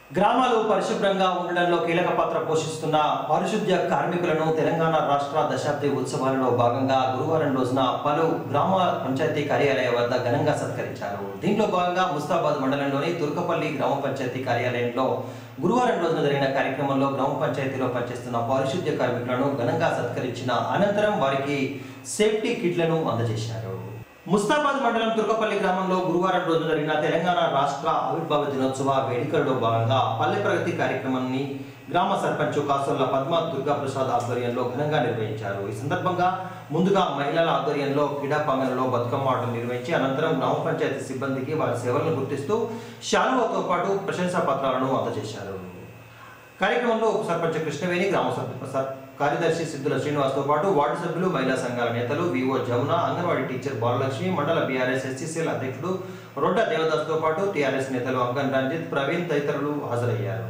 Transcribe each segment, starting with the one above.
గ్రామాలు పరిశుభ్రంగా ఉండడంలో కీలక పాత్ర పోషిస్తున్న పారిశుద్ధ్య కార్మికులను తెలంగాణ రాష్ట్ర దశాబ్ది ఉత్సవాలలో భాగంగా గురువారం రోజున పలు గ్రామ పంచాయతీ కార్యాలయ వద్ద ఘనంగా సత్కరించారు దీంట్లో భాగంగా ముస్తాబాద్ మండలంలోని తుర్కపల్లి గ్రామ పంచాయతీ కార్యాలయంలో గురువారం రోజున జరిగిన కార్యక్రమంలో గ్రామ పంచాయతీలో పనిచేస్తున్న పారిశుద్ధ్య కార్మికులను ఘనంగా సత్కరించిన అనంతరం వారికి సేఫ్టీ కిట్లను అందజేశారు ముస్తాబాద్ మండలం తుర్కపల్లి గ్రామంలో గురువారం రోజు జరిగిన తెలంగాణ రాష్ట్ర ఆవిర్భావ దినోత్సవ వేడుకలలో భాగంగా పల్లె ప్రగతి కార్యక్రమాన్ని గ్రామ సర్పంచ్ కాసోళ్ల పద్మ దుర్గా ప్రసాద్ ఆధ్వర్యంలో ఘనంగా నిర్వహించారు ఈ సందర్భంగా ముందుగా మహిళల ఆధ్వర్యంలో క్రీడా ప్రాంగణంలో బతుకమ్మ ఆటలు నిర్వహించి అనంతరం గ్రామ పంచాయతీ సిబ్బందికి వారి సేవలను గుర్తిస్తూ శాలువతో పాటు ప్రశంసా పత్రాలను అందజేశారు కార్యక్రమంలో ఉప సర్పంచ్ కృష్ణవేణి గ్రామ సర్ప- సర్- కార్యదర్శి సిద్ధుల శ్రీనివాస్తో పాటు వార్డు సభ్యులు మహిళా సంఘాల నేతలు వివో జమున అంగన్వాడీ టీచర్ బాలలక్ష్మి మండల బీఆర్ఎస్ ఎస్సీసీఎల్ అధ్యక్షుడు రొడ్డ దేవదాస్తో పాటు టీఆర్ఎస్ నేతలు అంకన్ రంజిత్ ప్రవీణ్ తదితరులు హాజరయ్యారు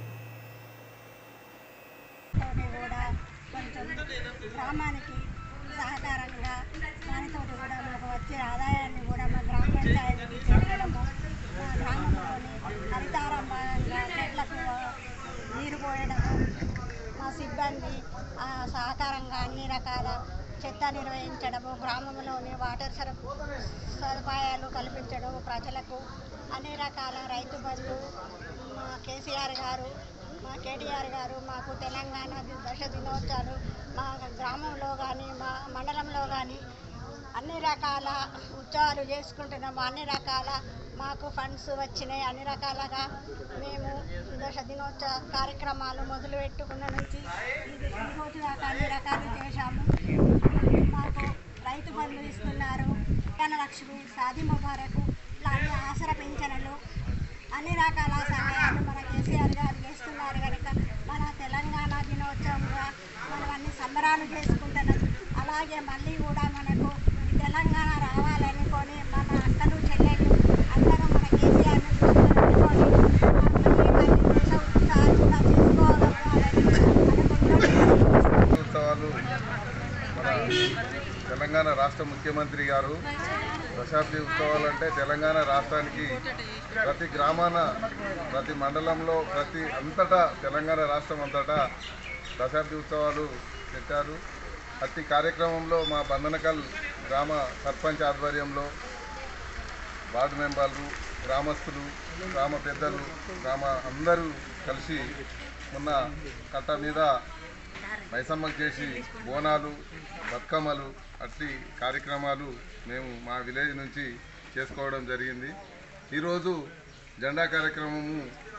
తోటి కూడా కొంచెం గ్రామానికి సహకారంగా దానితో కూడా మాకు వచ్చే ఆదాయాన్ని కూడా మా గ్రామ పంచాయతీకి చేర్చడము మా గ్రామంలోని హరితారం భాగంగా చెట్లకు నీరు పోయడము మా సిబ్బంది ఆ, సహకారంగా అన్ని రకాల చెత్త నిర్వహించడము గ్రామంలోని వాటర్ సర సదుపాయాలు కల్పించడం ప్రజలకు అన్ని రకాల రైతు బంధు మా కేసీఆర్ గారు మా కేటీఆర్ గారు మాకు తెలంగాణ ది- దశ దినోత్సవాలు మా గ్రామంలో కానీ మా మండలంలో కానీ అన్ని రకాల ఉత్సవాలు చేసుకుంటున్నాము అన్ని రకాల మాకు ఫండ్స్ వచ్చినాయి అన్ని రకాలుగా మేము దశ దినోత్సవ కార్యక్రమాలు మొదలు పెట్టుకున్న నుంచి ఇది ఈ రోజు దాకా అన్ని రకాలు చేశాము మాకు రైతు బంధు ఇస్తున్నారు ధనలక్ష్మి సాది ముబారకు ఇలాంటి ఆసర పింఛనలు అన్ని రకాల సహాయాలు మన కేసీఆర్ గారు చేస్తున్నారు కనుక మన తెలంగాణ దినోత్సవంగా మనం అన్ని సంబరాలు చేసుకుంటున్నాం అలాగే మళ్ళీ కూడా మనకు ఈ తెలంగాణ రావాలనుకొని మన అక్కలు చెల్లెలు అందరూ మన కేసీఆర్ని దృష్టిలో పెట్టుకొని మళ్ళీ మళ్ళీ దేశ ఉత్సవాలు కూడా చేసుకోవాలని అనుకుంటున్నాం ఉత్సవాలు మన తెలంగాణ రాష్ట్ర ముఖ్యమంత్రి గారు దశాబ్ది ఉత్సవాలు అంటే తెలంగాణ రాష్ట్రానికి ప్రతి గ్రామాన ప్రతి మండలంలో ప్రతి అంతటా తెలంగాణ రాష్ట్రం అంతటా దశాబ్ది ఉత్సవాలు పెట్టారు అతి కార్యక్రమంలో మా బంధనకల్ గ్రామ సర్పంచ్ ఆధ్వర్యంలో వార్డు మెంబర్లు గ్రామస్తులు గ్రామ పెద్దలు గ్రామ అందరూ కలిసి ఉన్న కట్ట మీద మైసమ్మకు చేసి బోనాలు బతుకమ్మలు అట్టి కార్యక్రమాలు మేము మా విలేజ్ నుంచి చేసుకోవడం జరిగింది ఈరోజు జెండా కార్యక్రమము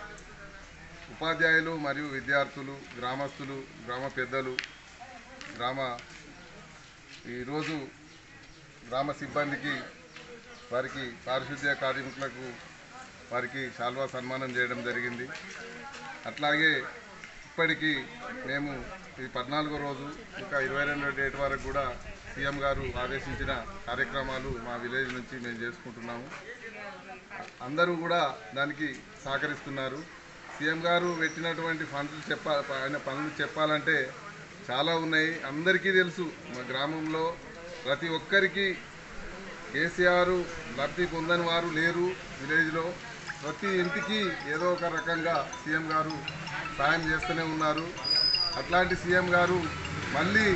ఉపాధ్యాయులు మరియు విద్యార్థులు గ్రామస్తులు గ్రామ పెద్దలు గ్రామ ఈరోజు గ్రామ సిబ్బందికి వారికి పారిశుద్ధ్య కార్మికులకు వారికి శాల్వా సన్మానం చేయడం జరిగింది అట్లాగే ఇప్పటికీ మేము ఈ పద్నాలుగో రోజు ఇంకా ఇరవై రెండో డేట్ వరకు కూడా సీఎం గారు ఆదేశించిన కార్యక్రమాలు మా విలేజ్ నుంచి మేము చేసుకుంటున్నాము అందరూ కూడా దానికి సహకరిస్తున్నారు సీఎం గారు పెట్టినటువంటి ఫండ్లు చెప్ప ఆయన పనులు చెప్పాలంటే చాలా ఉన్నాయి అందరికీ తెలుసు మా గ్రామంలో ప్రతి ఒక్కరికి కేసీఆర్ లబ్ధి పొందని వారు లేరు విలేజ్లో ప్రతి ఇంటికి ఏదో ఒక రకంగా సీఎం గారు సాయం చేస్తూనే ఉన్నారు అట్లాంటి సీఎం గారు మళ్ళీ